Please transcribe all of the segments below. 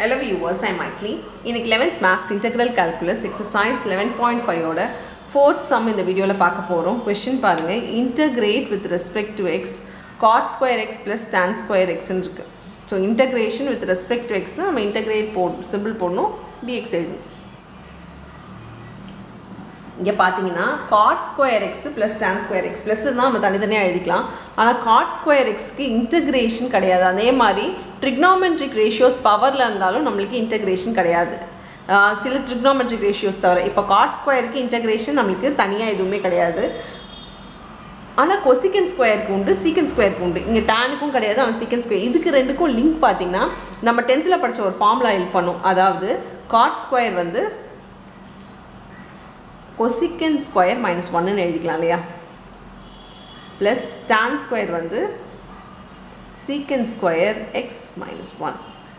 Hello viewers, I'm Maitli. இன்னைக்கு 11th Max Integral Calculus exercise 11.5 ஓட fourth sum இந்த வீடியோவில் பார்க்க போகிறோம் கொஷின் பாருங்க integrate with respect to x cot square x plus tan square x ன்னு இருக்கு so integration with respect to x நம்ம integrate போடணும் சிம்பிள் போடணும் dx எழுதணும் இங்கே பார்த்தீங்கன்னா cot square x plus tan square x plus தான் நம்ம தனித்தனியாக எழுதிக்கலாம் ஆனால் காட் ஸ்கொயர் எக்ஸ்க்கு இன்டகிரேஷன் கிடையாது அதே மாதிரி ட்ரிக்னாமெட்ரிக் ரேஷியோஸ் பவரில் இருந்தாலும் நம்மளுக்கு இன்டகிரேஷன் கிடையாது ஆஹ் சில ட்ரிக்னாமெட்ரிக் ரேஷியோஸ் தவிர இப்போ காட் ஸ்கொயருக்கு இன்டகிரேஷன் நம்மளுக்கு தனியாக எதுவுமே கிடையாது ஆனால் கொசிக்கன் ஸ்கொயருக்கு உண்டு சீக்கன் ஸ்கொயருக்கு உண்டு இங்கே டேனுக்கும் கிடையாது ஆனால் சீக்கன் ஸ்கொயர் இதுக்கு ரெண்டுக்கும் லிங்க் பார்த்தீங்கன்னா நம்ம டென்த்தில் படித்த ஒரு ஃபார்முலா ஹெல்ப் பண்ணும் அதாவது காட் ஸ்கொயர் வந்து கொசிக்கன் ஸ்கொயர் மைனஸ் ஒன்னு எழுதிக்கலாம் இல்லையா ப்ளஸ் tan ஸ்கொயர் வந்து சீக்கன் ஸ்கொயர் எக்ஸ் மைனஸ் ஒன்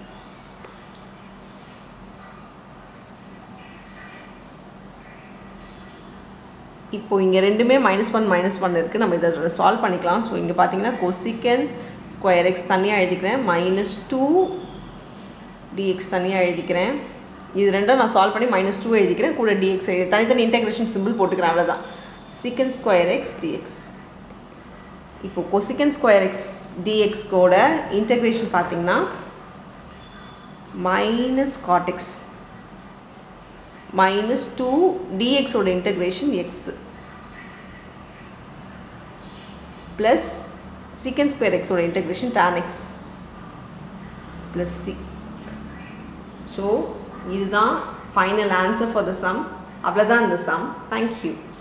இப்போ இங்கே ரெண்டுமே மைனஸ் ஒன் மைனஸ் ஒன் இருக்குது நம்ம இதை சால்வ் பண்ணிக்கலாம் ஸோ இங்கே பார்த்தீங்கன்னா கொசிக்கன் ஸ்கொயர் எக்ஸ் தனியாக எழுதிக்கிறேன் மைனஸ் டூ டிஎக்ஸ் தனியாக எழுதிக்கிறேன் இது ரெண்டும் நான் சால்வ் பண்ணி மைனஸ் டூ எழுதிக்கிறேன் கூட டிஎக்ஸ் எழுதி தனித்தனி இன்டெகிரேஷன் சிம்பிள் போட்டுக்கிறேன் அவ்வளோதான் சீக்கன் ஸ்கொயர் எக்ஸ் டிஎக்ஸ் இப்போ கொசிக்கன் ஸ்கொயர் எக்ஸ் டிஎக்ஸ்கோட இன்டெகிரேஷன் பார்த்தீங்கன்னா மைனஸ் காட்டெக்ஸ் மைனஸ் டூ டிஎக்ஸோட integration x plus sec square எக்ஸோட integration tan x plus C so இதுதான் final answer for the sum அவ்வளோதான் இந்த சம் தேங்க்யூ